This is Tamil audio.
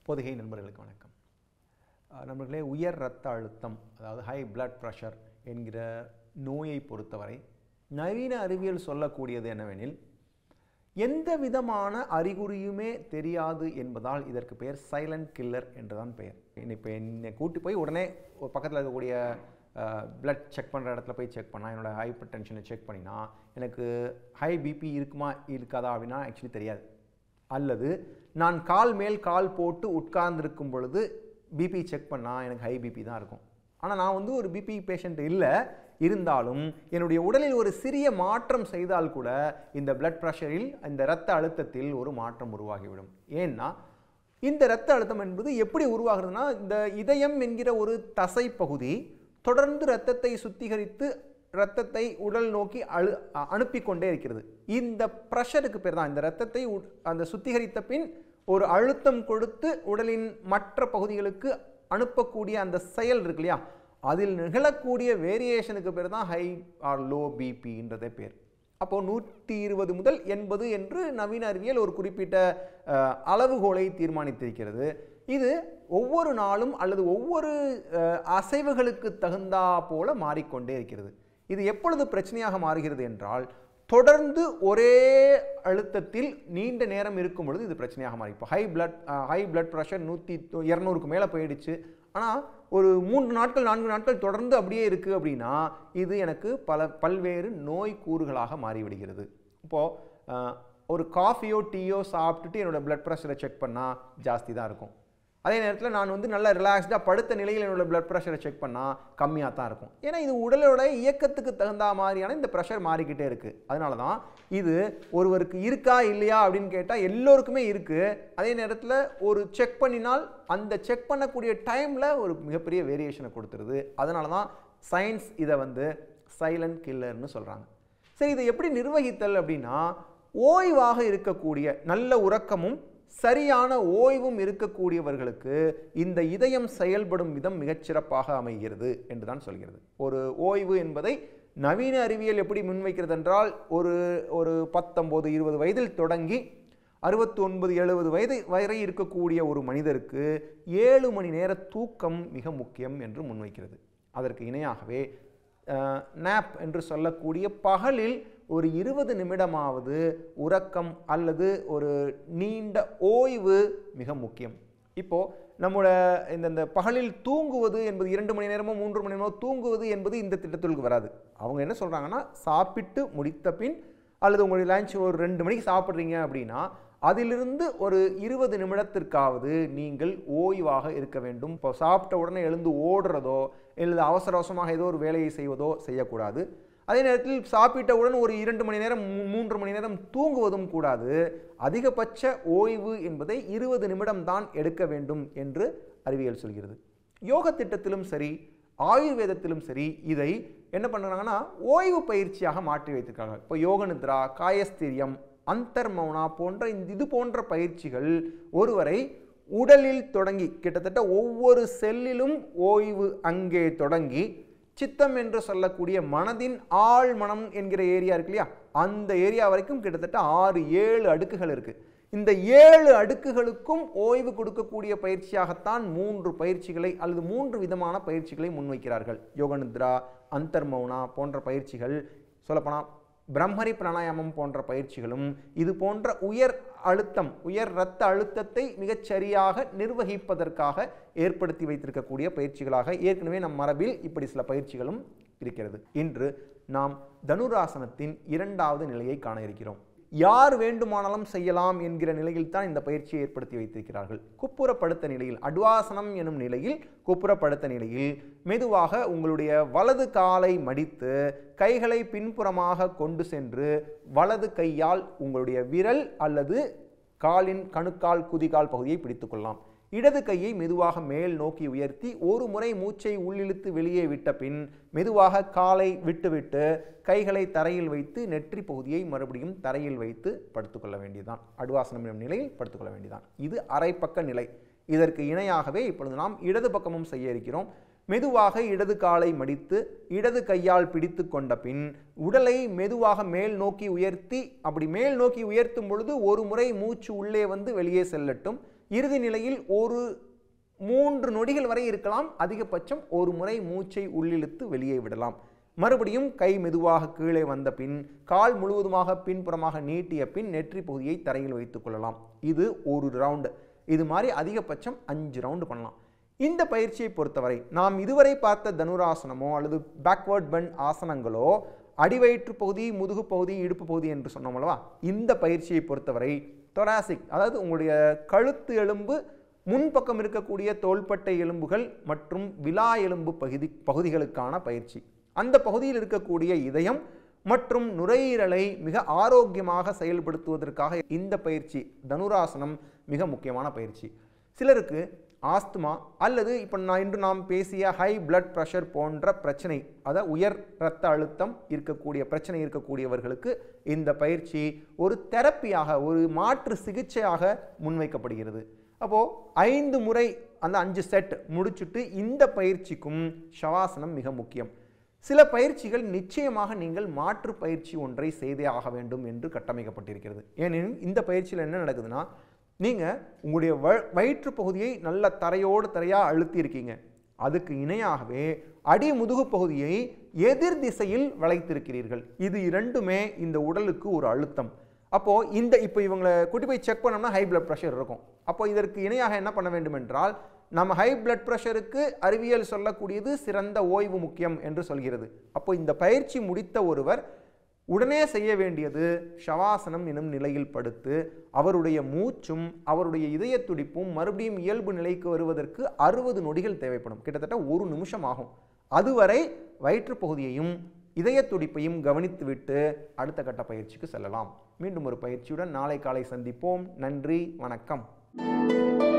பொதிகை நண்பர்களுக்கு வணக்கம் அஹ் நண்பர்களே உயர் இரத்த அழுத்தம் அதாவது ஹை பிளட் ப்ரெஷர் என்கிற நோயை பொறுத்தவரை நவீன அறிவியல் சொல்லக்கூடியது என்னவெனில் எந்த விதமான அறிகுறியுமே தெரியாது என்பதால் இதற்கு பெயர் சைலண்ட் கில்லர் என்றுதான் பெயர் இப்போ என்னை கூட்டி போய் உடனே ஒரு பக்கத்தில் இருக்கக்கூடிய பிளட் செக் பண்ணுற இடத்துல போய் செக் பண்ணால் என்னோட ஹைப்பர் டென்ஷனை செக் பண்ணினா எனக்கு ஹை பிபி இருக்குமா இருக்காதா அப்படின்னா ஆக்சுவலி தெரியாது அல்லது நான் கால் மேல் கால் போட்டு உட்கார்ந்திருக்கும் பொழுது பிபி செக் பண்ணால் எனக்கு ஹை பிபி தான் இருக்கும் ஆனால் நான் வந்து ஒரு பிபி பேஷண்ட் இல்லை இருந்தாலும் என்னுடைய உடலில் ஒரு சிறிய மாற்றம் செய்தால் கூட இந்த பிளட் ப்ரெஷரில் இந்த இரத்த அழுத்தத்தில் ஒரு மாற்றம் உருவாகிவிடும் ஏன்னா இந்த இரத்த அழுத்தம் என்பது எப்படி உருவாகிறதுனா இந்த இதயம் என்கிற ஒரு தசை பகுதி தொடர்ந்து இரத்தத்தை சுத்திகரித்து இரத்தத்தை உடல் நோக்கி அழு அ- அனுப்பி கொண்டே இருக்கிறது இந்த ப்ரெஷருக்கு பேர் தான் இந்த இரத்தத்தை உ- அந்த சுத்திகரித்த பின் ஒரு அழுத்தம் கொடுத்து உடலின் மற்ற பகுதிகளுக்கு அனுப்பக்கூடிய அந்த செயல் இருக்கு இல்லையா அதில் நிகழக்கூடிய வேரியேஷனுக்கு பேர் தான் ஹை ஆர் லோ பிபின்றதே பேர் அப்போ நூற்றி இருபது முதல் எண்பது என்று நவீன அறிவியல் ஒரு குறிப்பிட்ட அஹ், அளவுகோலை தீர்மானித்திருக்கிறது இது ஒவ்வொரு நாளும் அல்லது ஒவ்வொரு அஹ், அசைவுகளுக்கு தகுந்தா போல மாறிக்கொண்டே இருக்கிறது இது எப்பொழுது பிரச்சனையாக மாறுகிறது என்றால் தொடர்ந்து ஒரே அழுத்தத்தில் நீண்ட நேரம் இருக்கும் பொழுது இது பிரச்சனையாக மாறி இப்போ high blood high blood pressure நூற்றி இரநூறுக்கு மேலே போயிடுச்சு ஆனால் ஒரு மூன்று நாட்கள் நான்கு நாட்கள் தொடர்ந்து அப்படியே இருக்குது அப்படின்னா இது எனக்கு பல பல்வேறு நோய் கூறுகளாக மாறிவிடுகிறது இப்போது ஒரு காஃபியோ டீயோ சாப்பிட்டுட்டு என்னோட பிளட் ப்ரெஷரை செக் பண்ணால் ஜாஸ்தி தான் இருக்கும் அதே நேரத்தில் நான் வந்து நல்லா ரிலாக்ஸ்டாக படுத்த நிலையில் என்னோட பிளட் ப்ரெஷரை செக் பண்ணால் கம்மியாக தான் இருக்கும் ஏன்னா இது உடலோட இயக்கத்துக்கு தகுந்த மாதிரியான இந்த ப்ரெஷர் மாறிக்கிட்டே இருக்குது அதனால தான் இது ஒருவருக்கு இருக்கா இல்லையா அப்படின்னு கேட்டால் எல்லோருக்குமே இருக்குது அதே நேரத்தில் ஒரு செக் பண்ணினால் அந்த செக் பண்ணக்கூடிய டைமில் ஒரு மிகப்பெரிய வேரியேஷனை கொடுத்துருது அதனால தான் சயின்ஸ் இதை வந்து சைலண்ட் கில்லர்னு சொல்கிறாங்க சரி இதை எப்படி நிர்வகித்தல் அப்படின்னா ஓய்வாக இருக்கக்கூடிய நல்ல உறக்கமும் சரியான ஓய்வும் இருக்கக்கூடியவர்களுக்கு இந்த இதயம் செயல்படும் விதம் மிகச்சிறப்பாக அமைகிறது என்று தான் சொல்கிறது ஒரு ஓய்வு என்பதை நவீன அறிவியல் எப்படி முன்வைக்கிறது என்றால் ஒரு ஒரு பத்தொம்போது இருபது வயதில் தொடங்கி அறுபத்தி ஒன்பது எழுபது வயது வரை இருக்கக்கூடிய ஒரு மனிதருக்கு ஏழு மணி நேர தூக்கம் மிக முக்கியம் என்று முன்வைக்கிறது அதற்கு இணையாகவே நேப் என்று சொல்லக்கூடிய பகலில் ஒரு இருபது நிமிடமாவது உறக்கம் அல்லது ஒரு நீண்ட ஓய்வு மிக முக்கியம் இப்போ நம்மளோட இந்த இந்த பகலில் தூங்குவது என்பது இரண்டு மணி நேரமோ மூன்று மணி நேரமோ தூங்குவது என்பது இந்த திட்டத்திற்கு வராது அவங்க என்ன சொல்றாங்கன்னா சாப்பிட்டு முடித்த பின் அல்லது உங்களுடைய லஞ்ச் ஒரு ரெண்டு மணிக்கு சாப்பிட்றீங்க அப்படின்னா அதிலிருந்து ஒரு இருபது நிமிடத்திற்காவது நீங்கள் ஓய்வாக இருக்க வேண்டும் இப்போ சாப்பிட்ட உடனே எழுந்து ஓடுறதோ அல்லது அவசர அவசரமாக ஏதோ ஒரு வேலையை செய்வதோ செய்யக்கூடாது அதே நேரத்தில் சாப்பிட்டவுடன் ஒரு இரண்டு மணி நேரம் மூ- மூன்று மணி நேரம் தூங்குவதும் கூடாது அதிகபட்ச ஓய்வு என்பதை இருபது நிமிடம் தான் எடுக்க வேண்டும் என்று அறிவியல் சொல்கிறது யோக திட்டத்திலும் சரி ஆயுர்வேதத்திலும் சரி இதை என்ன பண்ணுறாங்கன்னா ஓய்வு பயிற்சியாக மாற்றி வைத்திருக்காங்க இப்போ யோக நித்ரா காயஸ்திரியம் அந்தர்மௌனா போன்ற இந்த இது போன்ற பயிற்சிகள் ஒருவரை உடலில் தொடங்கி கிட்டத்தட்ட ஒவ்வொரு செல்லிலும் ஓய்வு அங்கே தொடங்கி சித்தம் என்று சொல்லக்கூடிய மனதின் ஆழ் மனம் என்கிற ஏரியா இருக்கு இல்லையா அந்த ஏரியா வரைக்கும் கிட்டத்தட்ட ஆறு ஏழு அடுக்குகள் இருக்கு இந்த ஏழு அடுக்குகளுக்கும் ஓய்வு கொடுக்கக்கூடிய பயிற்சியாகத்தான் மூன்று பயிற்சிகளை அல்லது மூன்று விதமான பயிற்சிகளை முன்வைக்கிறார்கள் யோகநித்ரா அந்தர்மௌனா போன்ற பயிற்சிகள் சொல்லப்போனால் பிரம்மரி பிராணாயாமம் போன்ற பயிற்சிகளும் இது போன்ற உயர் அழுத்தம் உயர் இரத்த அழுத்தத்தை மிகச் சரியாக நிர்வகிப்பதற்காக ஏற்படுத்தி வைத்திருக்கக்கூடிய பயிற்சிகளாக ஏற்கனவே நம் மரபில் இப்படி சில பயிற்சிகளும் இருக்கிறது இன்று நாம் தனுராசனத்தின் இரண்டாவது நிலையை காண இருக்கிறோம் யார் வேண்டுமானாலும் செய்யலாம் என்கிற நிலையில் தான் இந்த பயிற்சியை ஏற்படுத்தி வைத்திருக்கிறார்கள் குப்புறப்படுத்த நிலையில் அட்வாசனம் எனும் நிலையில் குப்புறப்படுத்த நிலையில் மெதுவாக உங்களுடைய வலது காலை மடித்து கைகளை பின்புறமாக கொண்டு சென்று வலது கையால் உங்களுடைய விரல் அல்லது காலின் கணுக்கால் குதிகால் பகுதியை பிடித்துக் கொள்ளலாம் இடது கையை மெதுவாக மேல் நோக்கி உயர்த்தி ஒரு முறை மூச்சை உள்ளிழுத்து வெளியே விட்ட பின் மெதுவாக காலை விட்டுவிட்டு கைகளை தரையில் வைத்து நெற்றி பகுதியை மறுபடியும் தரையில் வைத்து படுத்துக்கொள்ள வேண்டியதுதான் அடுவாசனம் எனும் நிலையில் படுத்துக்கொள்ள வேண்டியதுதான் இது அரைப்பக்க நிலை இதற்கு இணையாகவே இப்பொழுது நாம் இடது பக்கமும் செய்ய இருக்கிறோம் மெதுவாக இடது காலை மடித்து இடது கையால் பிடித்து கொண்ட பின் உடலை மெதுவாக மேல் நோக்கி உயர்த்தி அப்படி மேல் நோக்கி உயர்த்தும் பொழுது ஒரு முறை மூச்சு உள்ளே வந்து வெளியே செல்லட்டும் இறுதி நிலையில் ஒரு மூன்று நொடிகள் வரை இருக்கலாம் அதிகபட்சம் ஒரு முறை மூச்சை உள்ளிழுத்து வெளியே விடலாம் மறுபடியும் கை மெதுவாக கீழே வந்த பின் கால் முழுவதுமாக பின்புறமாக நீட்டிய பின் நெற்றி பகுதியை தரையில் வைத்துக் கொள்ளலாம் இது ஒரு ரவுண்டு இது மாதிரி அதிகபட்சம் அஞ்சு ரவுண்டு பண்ணலாம் இந்த பயிற்சியை பொறுத்தவரை நாம் இதுவரை பார்த்த தனுராசனமோ அல்லது பேக்வேர்ட் பென் ஆசனங்களோ அடிவயிற்று பகுதி முதுகு பகுதி இடுப்பு பகுதி என்று சொன்னோம் அல்லவா இந்த பயிற்சியை பொறுத்தவரை தொராசிக் அதாவது உங்களுடைய கழுத்து எலும்பு முன்பக்கம் இருக்கக்கூடிய தோள்பட்டை எலும்புகள் மற்றும் விலா எலும்பு பகுதி பகுதிகளுக்கான பயிற்சி அந்த பகுதியில் இருக்கக்கூடிய இதயம் மற்றும் நுரையீரலை மிக ஆரோக்கியமாக செயல்படுத்துவதற்காக இந்த பயிற்சி தனுராசனம் மிக முக்கியமான பயிற்சி சிலருக்கு ஆஸ்துமா அல்லது இப்போ நான் இன்று நாம் பேசிய ஹை பிளட் ப்ரெஷர் போன்ற பிரச்சனை அதாவது உயர் இரத்த அழுத்தம் இருக்கக்கூடிய பிரச்சனை இருக்கக்கூடியவர்களுக்கு இந்த பயிற்சி ஒரு தெரப்பியாக ஒரு மாற்று சிகிச்சையாக முன்வைக்கப்படுகிறது அப்போது ஐந்து முறை அந்த அஞ்சு செட் முடிச்சுட்டு இந்த பயிற்சிக்கும் ஷவாசனம் மிக முக்கியம் சில பயிற்சிகள் நிச்சயமாக நீங்கள் மாற்று பயிற்சி ஒன்றை செய்தே ஆக வேண்டும் என்று கட்டமைக்கப்பட்டிருக்கிறது ஏனெனில் இந்த பயிற்சியில் என்ன நடக்குதுன்னா நீங்கள் உங்களுடைய வ வயிற்று பகுதியை நல்ல தரையோடு தரையாக அழுத்தி இருக்கீங்க அதுக்கு இணையாகவே அடி முதுகு பகுதியை எதிர் திசையில் வளைத்திருக்கிறீர்கள் இது இரண்டுமே இந்த உடலுக்கு ஒரு அழுத்தம் அப்போது இந்த இப்போ இவங்களை கூட்டி போய் செக் பண்ணோம்னா ஹை பிளட் ப்ரெஷர் இருக்கும் அப்போ இதற்கு இணையாக என்ன பண்ண வேண்டும் என்றால் நம்ம ஹை பிளட் ப்ரெஷருக்கு அறிவியல் சொல்லக்கூடியது சிறந்த ஓய்வு முக்கியம் என்று சொல்கிறது அப்போ இந்த பயிற்சி முடித்த ஒருவர் உடனே செய்ய வேண்டியது ஷவாசனம் எனும் நிலையில் படுத்து அவருடைய மூச்சும் அவருடைய இதய துடிப்பும் மறுபடியும் இயல்பு நிலைக்கு வருவதற்கு அறுபது நொடிகள் தேவைப்படும் கிட்டத்தட்ட ஒரு நிமிஷம் ஆகும் அதுவரை வயிற்று பகுதியையும் இதய துடிப்பையும் கவனித்துவிட்டு அடுத்த கட்ட பயிற்சிக்கு செல்லலாம் மீண்டும் ஒரு பயிற்சியுடன் நாளை காலை சந்திப்போம் நன்றி வணக்கம்